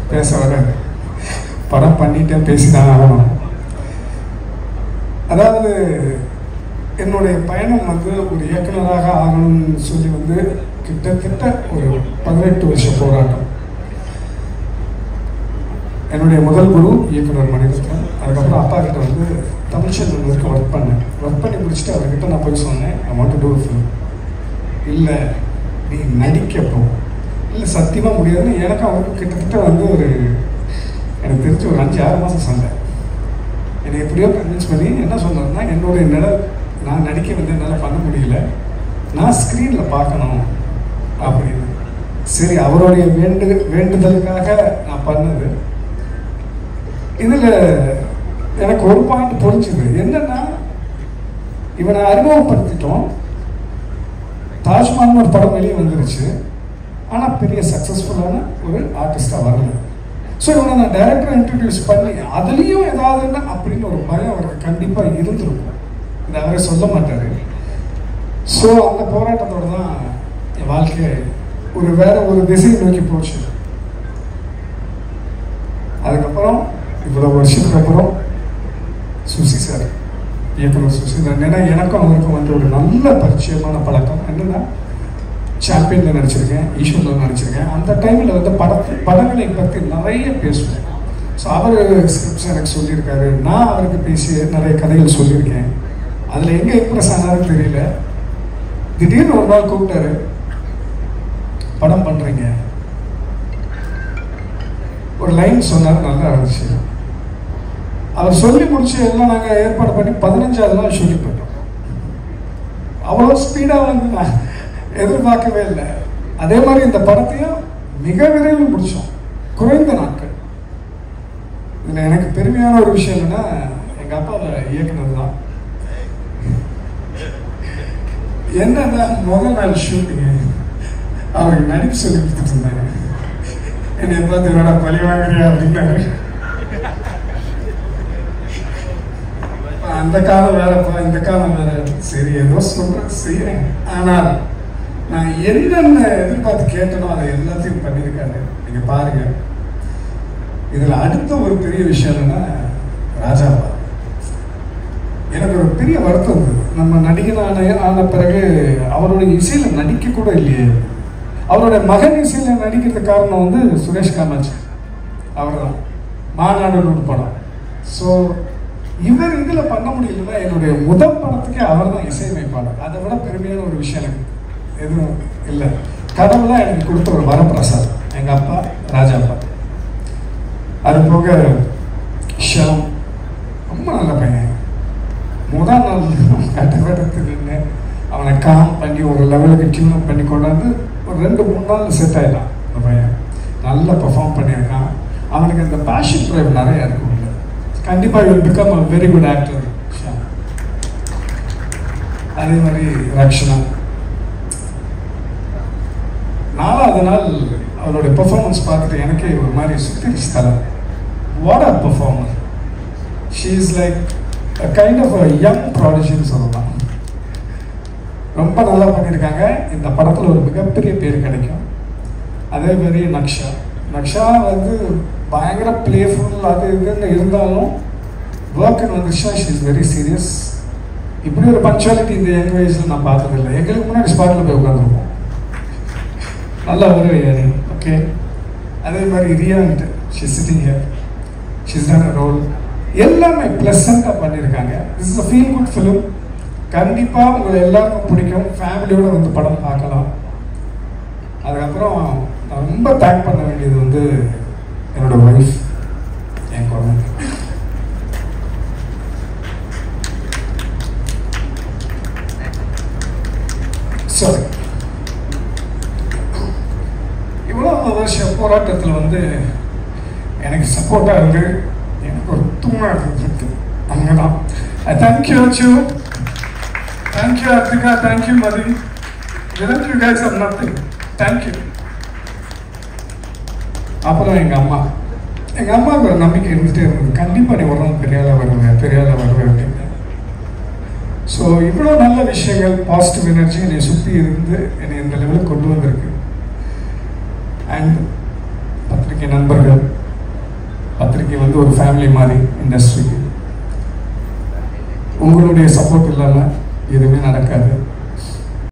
பேச வராது படம் பண்ணிட்டேன் பேசிதான் ஆகணும் அதாவது என்னுடைய பயணம் வந்து ஒரு இயக்குனராக ஆகணும்னு சொல்லி வந்து கிட்டத்தட்ட ஒரு பதினெட்டு வருஷம் போராட்டம் என்னுடைய முதல் குரு இயக்குனர் மணிரத்னம் அதுக்கப்புறம் அப்பா கிட்ட வந்து தமிழ் செல்வனுக்கு ஒர்க் பண்ணேன் ஒர்க் பண்ணி முடிச்சுட்டு அவர்கிட்ட நான் போய் சொன்னேன் ஐ வாண்ட் டூ ஃபிலிம் இல்லை நீ நடிக்க போ இல்லை சத்தியமாக முடியாதுன்னு எனக்கு அவருக்கு கிட்டத்தட்ட வந்து ஒரு எனக்கு தெரிஞ்சு ஒரு அஞ்சு ஆறு மாதம் சண்டை என்னை எப்படியோ கன்வின்ஸ் பண்ணி என்ன சொன்னார்னா என்னுடைய நிழல் நான் நடிக்க வந்து என்னால் பண்ண முடியல நான் ஸ்க்ரீனில் பார்க்கணும் அப்படின்னு சரி அவருடைய வேண்டு வேண்டுதலுக்காக நான் பண்ணது இதில் எனக்கு ஒரு பாயிண்ட் புரிஞ்சுது என்னன்னா இவனை அறிமுகப்படுத்திட்டோம் தாஜ்மஹால்னு ஒரு படம் வெளியே வந்துருச்சு ஆனால் பெரிய சக்ஸஸ்ஃபுல்லான ஒரு ஆர்டிஸ்டாக வரல ஸோ இவனை நான் டைரக்டர் இன்ட்ரடியூஸ் பண்ணி அதுலேயும் ஏதாவதுன்னா அப்படின்னு ஒரு பயம் அவருக்கு கண்டிப்பாக இருந்திருக்கும் இது அவரே சொல்ல மாட்டார் ஸோ அந்த போராட்டத்தோட தான் என் வாழ்க்கை ஒரு வேற ஒரு திசையை நோக்கி போச்சு அதுக்கப்புறம் இவ்வளோ வருஷத்துக்கு அப்புறம் சுசி சார் இயக்குனர் சுசி சார் ஏன்னா எனக்கும் அவருக்கும் வந்து ஒரு நல்ல பரிச்சயமான பழக்கம் என்னன்னா சாம்பியனில் நடிச்சிருக்கேன் ஈஸ்வரில் நடிச்சிருக்கேன் அந்த டைமில் வந்து படத்தை படங்களை பற்றி நிறைய பேசுவேன் ஸோ அவர் ஸ்கிரிப்ட்ஸ் எனக்கு சொல்லியிருக்காரு நான் அவருக்கு பேசி நிறைய கதைகள் சொல்லியிருக்கேன் அதில் எங்கே இம்ப்ரெஸ் ஆனாருன்னு தெரியல திடீர்னு ஒரு நாள் கூப்பிட்டாரு படம் பண்ணுறீங்க ஒரு லைன் சொன்னார் நல்லா இருந்துச்சு அவர் சொல்லி முடிச்சு எல்லாம் நாங்கள் ஏற்பாடு பண்ணி பதினஞ்சாவது நாள் ஷூட்டிங் போயிட்டோம் அவ்வளோ ஸ்பீடாக வந்து நான் எதிர்பார்க்கவே இல்லை அதே மாதிரி இந்த படத்தையும் மிக விரைவில் முடித்தோம் குறைந்த நாட்கள் இதில் எனக்கு பெருமையான ஒரு விஷயம் என்னன்னா எங்கள் அப்பா இயக்குனர் தான் என்னன்னா முதல் நாள் ஷூட்டிங்கு அவருக்கு நடிப்பு சொல்லி கொடுத்துட்டு இருந்தாங்க என்னை பார்த்து என்னோட பழி வாங்குறியா அப்படின்னாரு அந்த காலம் வேறப்பா இந்த காலம் வேற சரி ஏதோ சொல்றேன் செய்யறேன் ஆனால் நான் என்னென்ன எதிர்பார்த்து கேட்டனோ அதை எல்லாத்தையும் பண்ணியிருக்காரு நீங்க பாருங்க இதுல அடுத்த ஒரு பெரிய விஷயம் என்னன்னா ராஜாப்பா எனக்கு ஒரு பெரிய வருத்தம் இருந்தது நம்ம நடிகனான ஆன பிறகு அவருடைய இசையில நடிக்க கூட இல்லையே அவருடைய மகன் இசையில நடிக்கிறதுக்கு காரணம் வந்து சுரேஷ் காமாட்சி அவர் தான் மாநாடுன்னு ஒரு படம் ஸோ இவர் இதில் பண்ண முடியலன்னா என்னுடைய முதல் படத்துக்கே அவர் தான் இசையமைப்பாளர் அதை விட பெருமையான ஒரு விஷயம் எனக்கு எதுவும் இல்லை கடவுளாக எனக்கு கொடுத்த ஒரு வரப்பிரசாதம் எங்கள் அப்பா ராஜாப்பா அது போக ஷாம் ரொம்ப நல்ல பையன் முதல் நாள் கட்டப்படத்துக்கு நின்று அவனை காம் பண்ணி ஒரு லெவலுக்கு டியூன் பண்ணி கொண்டாந்து ஒரு ரெண்டு மூணு நாள் செட் ஆயிட்டான் அந்த பையன் நல்லா பெர்ஃபார்ம் பண்ணியிருக்கான் அவனுக்கு இந்த பேஷன் ட்ரைவ் நிறைய இருக்கும் கண்டிப்பாக will become a very good actor அதே மாதிரி ரக்ஷனா நாலாவது நாள் அவருடைய பெர்ஃபார்மன்ஸ் பார்த்துட்டு எனக்கே ஒரு மாதிரி சுத்திரிச்சு தலை what a performer she is like kind of young production சொல்லலாம் ரொம்ப நல்லா பண்ணியிருக்காங்க இந்த படத்தில் ஒரு மிகப்பெரிய பேர் கிடைக்கும் அதே மாதிரி நக்ஷா நக்ஷா வந்து பயங்கர பிளேஃபுல் அது இதுன்னு இருந்தாலும் ஒர்க்குன்னு வந்துருச்சா ஷி இஸ் வெரி சீரியஸ் இப்படி ஒரு பங்க்சுவாலிட்டி இந்த யங் வயசில் நான் பார்த்ததில்லை எங்களுக்கு முன்னாடி ஸ்பாட்டில் போய் உட்காந்துருப்போம் நல்லா வருவேன் ஓகே அதே மாதிரி ரியான்ட் she sitting here she's done role எல்லாமே ப்ளசண்ட்டாக பண்ணியிருக்காங்க this is a feel good film கண்டிப்பாக உங்களை எல்லாருக்கும் பிடிக்கும் ஃபேமிலியோடு வந்து படம் பார்க்கலாம் அதுக்கப்புறம் நான் ரொம்ப தேங்க் பண்ண வேண்டியது வந்து என்னோட ஒய்ஃப் என் குழந்தை சாரி இவ்வளோ வருஷம் போராட்டத்தில் வந்து எனக்கு சப்போர்ட்டாக இருந்து எனக்கு ஒரு தூணாக இருந்தது அங்கே தான் thank you Achu thank you Arthika thank you Mathi without you guys are nothing thank you அப்புறம் எங்கள் அம்மா எங்கள் அம்மாவுக்கு ஒரு நம்பிக்கை இருந்துகிட்டே இருந்தது கண்டிப்பாக நீ ஒரு நாள் பெரிய ஆளாக வருவேன் பெரிய ஆளாக வருவேன் அப்படின்னு ஸோ இவ்வளோ நல்ல விஷயங்கள் பாசிட்டிவ் எனர்ஜி என்னை சுற்றி இருந்து என்னை இந்த லெவலுக்கு கொண்டு வந்திருக்கு அண்ட் பத்திரிகை நண்பர்கள் பத்திரிக்கை வந்து ஒரு ஃபேமிலி மாதிரி இண்டஸ்ட்ரிக்கு உங்களுடைய சப்போர்ட் இல்லாமல் எதுவுமே நடக்காது